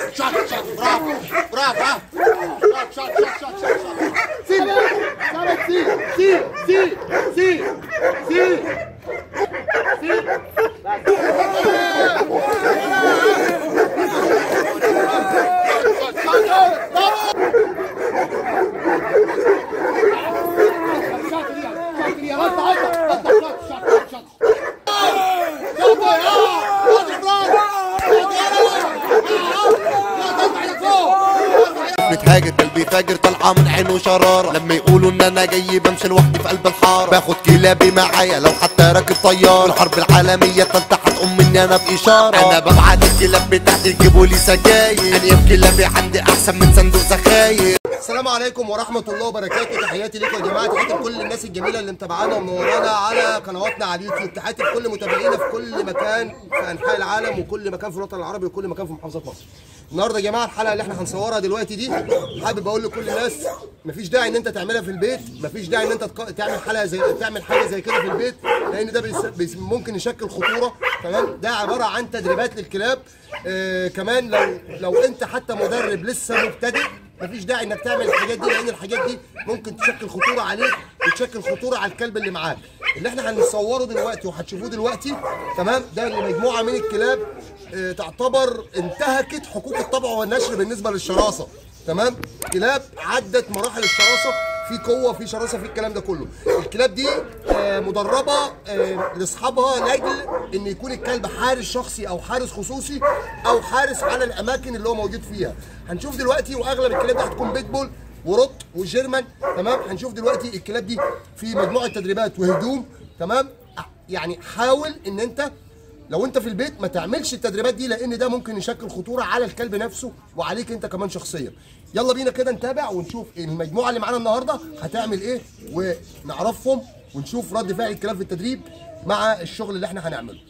شوت شوت برافو برافو ها شوت شوت شوت شوت شوت شوت سي ثابت سي سي سي سي سي سي بتهاجر قلبي فاجر طالعه من عينه شراره لما يقولوا ان انا جاي بمشي لوحدي في قلب الحاره باخد كلابي معايا لو حتى راكب طياره الحرب العالميه التالتة هتقوم مني انا باشاره انا ببعت الكلاب بتاعتي يجيبوا لي سجاير انياب كلابي عندي احسن من صندوق زخاير السلام عليكم ورحمة الله وبركاته تحياتي لكم يا جماعة تحياتي لكل الناس الجميلة اللي متابعانا ومنورانا على قنواتنا على اليوتيوب تحياتي لكل متابعينا في كل مكان في أنحاء العالم وكل مكان في الوطن العربي وكل مكان في محافظات مصر النهارده يا جماعة الحلقة اللي احنا هنصورها دلوقتي دي حابب أقول لكل الناس مفيش داعي إن أنت تعملها في البيت مفيش داعي إن أنت تق- تعمل حلقة زي تعمل حاجة زي كده في البيت لأن ده بيس... بيس... ممكن يشكل خطورة تمام ده عبارة عن تدريبات للكلاب آه كمان لو لو أنت حتى مدرب لسه مبتدئ مفيش داعي انك تعمل الحاجات دي لان الحاجات دي ممكن تشكل خطوره عليك وتشكل خطوره على الكلب اللي معاك اللي احنا هنصوره دلوقتي وهتشوفوه دلوقتي تمام ده لمجموعه من الكلاب اه تعتبر انتهكت حقوق الطبع والنشر بالنسبه للشراسه تمام كلاب عدت مراحل الشراسه في قوه في شراسه في الكلام ده كله الكلاب دي آه، مدربه آه، لاصحابها لاجل ان يكون الكلب حارس شخصي او حارس خصوصي او حارس على الاماكن اللي هو موجود فيها هنشوف دلوقتي واغلب الكلاب دي هتكون بيتبول وروت وجيرمان تمام هنشوف دلوقتي الكلاب دي في مجموعه تدريبات وهدوم تمام يعني حاول ان انت لو انت في البيت ما تعملش التدريبات دي لان ده ممكن يشكل خطوره على الكلب نفسه وعليك انت كمان شخصيا يلا بينا كده نتابع ونشوف المجموعه اللي معانا النهارده هتعمل ايه ونعرفهم ونشوف رد فعل الكلاب في التدريب مع الشغل اللي احنا هنعمله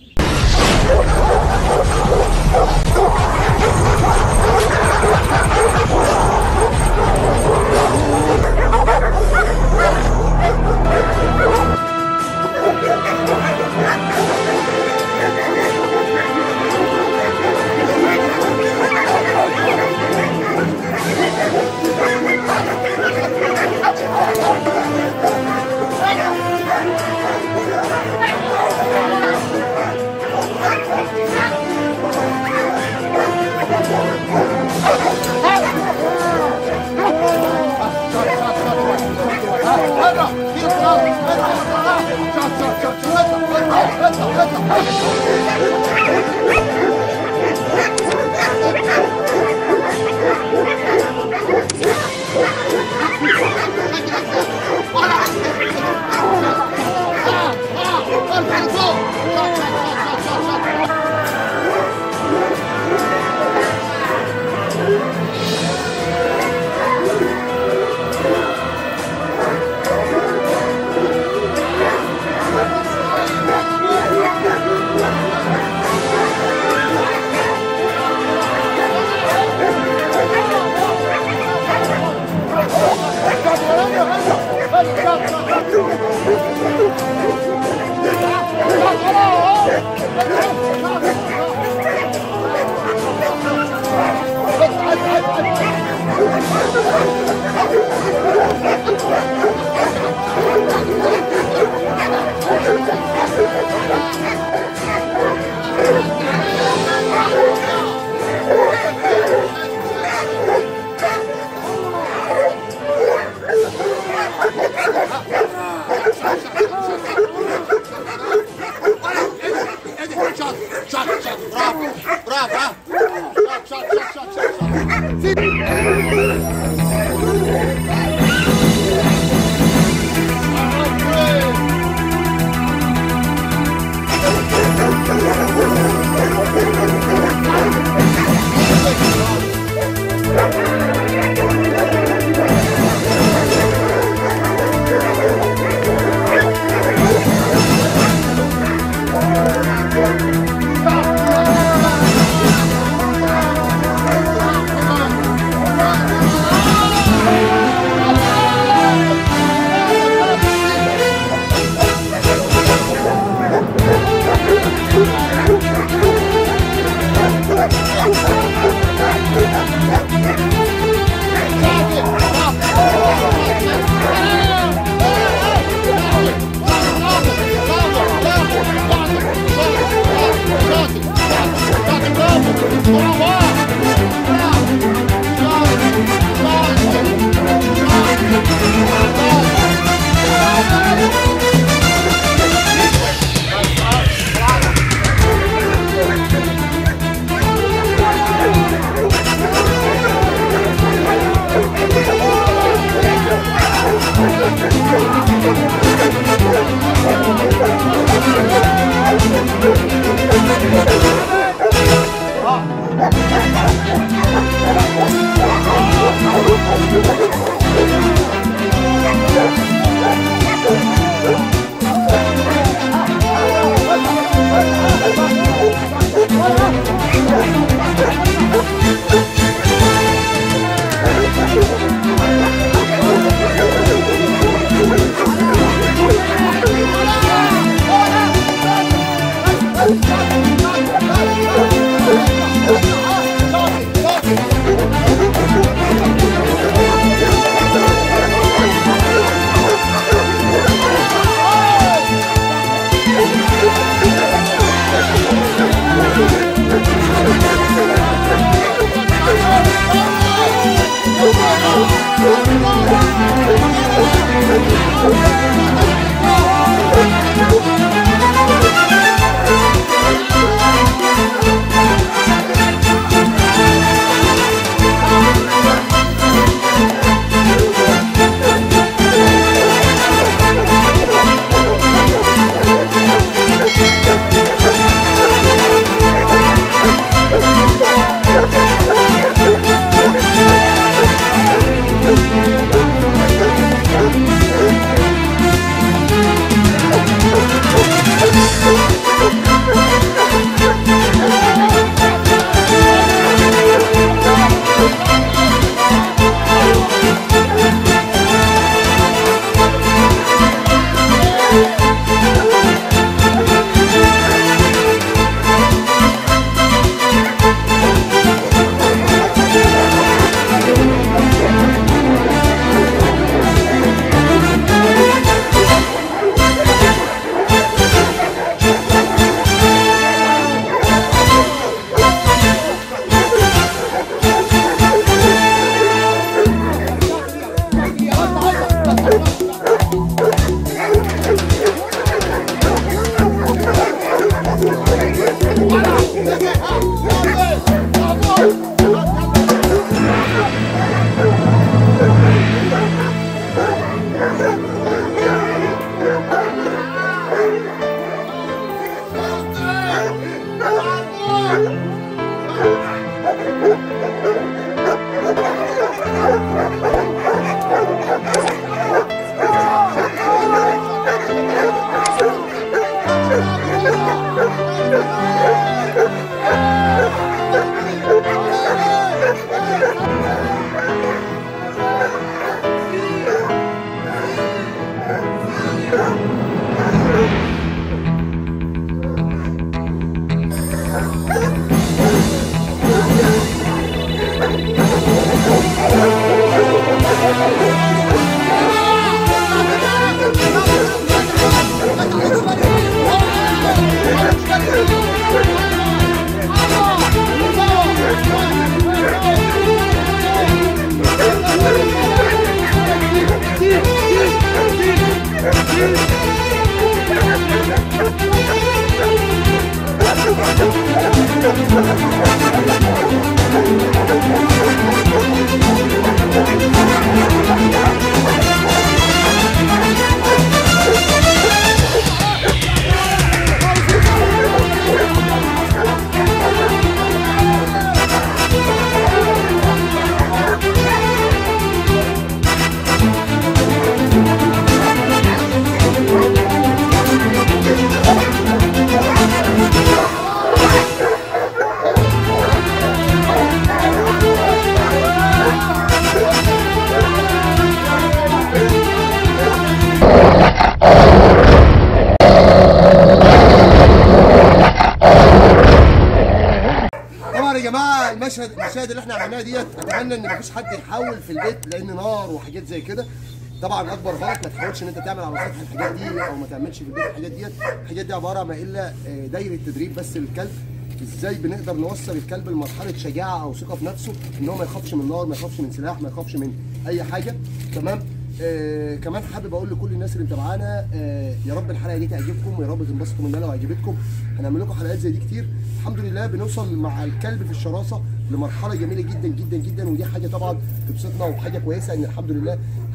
طبعا يا جماعه المشهد المشاهد اللي احنا عملناها ديت اتمنى ان مفيش حد يحاول في البيت لان نار وحاجات زي كده طبعا اكبر غلط ما تحاولش ان انت تعمل على سطح الحاجات دي او ما تعملش في البيت الحاجات ديت الحاجات دي عباره ما الا آه، دايره تدريب بس للكلب ازاي بنقدر نوصل الكلب لمرحله شجاعه او ثقه في نفسه ان هو ما يخافش من نار ما يخافش من سلاح ما يخافش من اي حاجه تمام آه كمان حابب اقول لكل الناس اللي متابعانا آه يا رب الحلقه دي تعجبكم ويا رب تنبسطوا منها لو عجبتكم هنعمل لكم حلقات زي دي كتير الحمد لله بنوصل مع الكلب في الشراسه لمرحله جميله جدا جدا جدا ودي حاجه طبعا تبسطنا وحاجه كويسه ان الحمد لله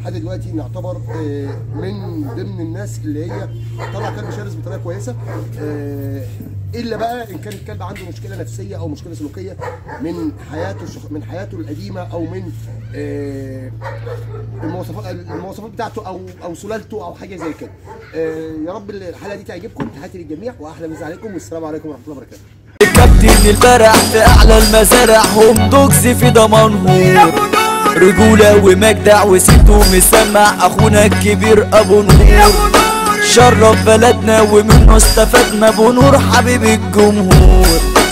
لحد دلوقتي نعتبر آه، من ضمن الناس اللي هي طلع كلب شرس بطريقه كويسه آه، الا بقى ان كان الكلب عنده مشكله نفسيه او مشكله سلوكيه من حياته الشخ... من حياته القديمه او من آه، المواصفات المواصفات بتاعته او او سلالته او حاجه زي كده آه، يا رب الحلقه دي تعجبكم تحياتي للجميع واحلى مسا عليكم والسلام عليكم ورحمه الله وبركاته كابتن البرع في اعلى المزارع هم دوكس في ضمانهم رجولة ومجدع وسته مسمع اخونا الكبير ابو نور شرف بلدنا ومنه استفدنا بنور حبيب الجمهور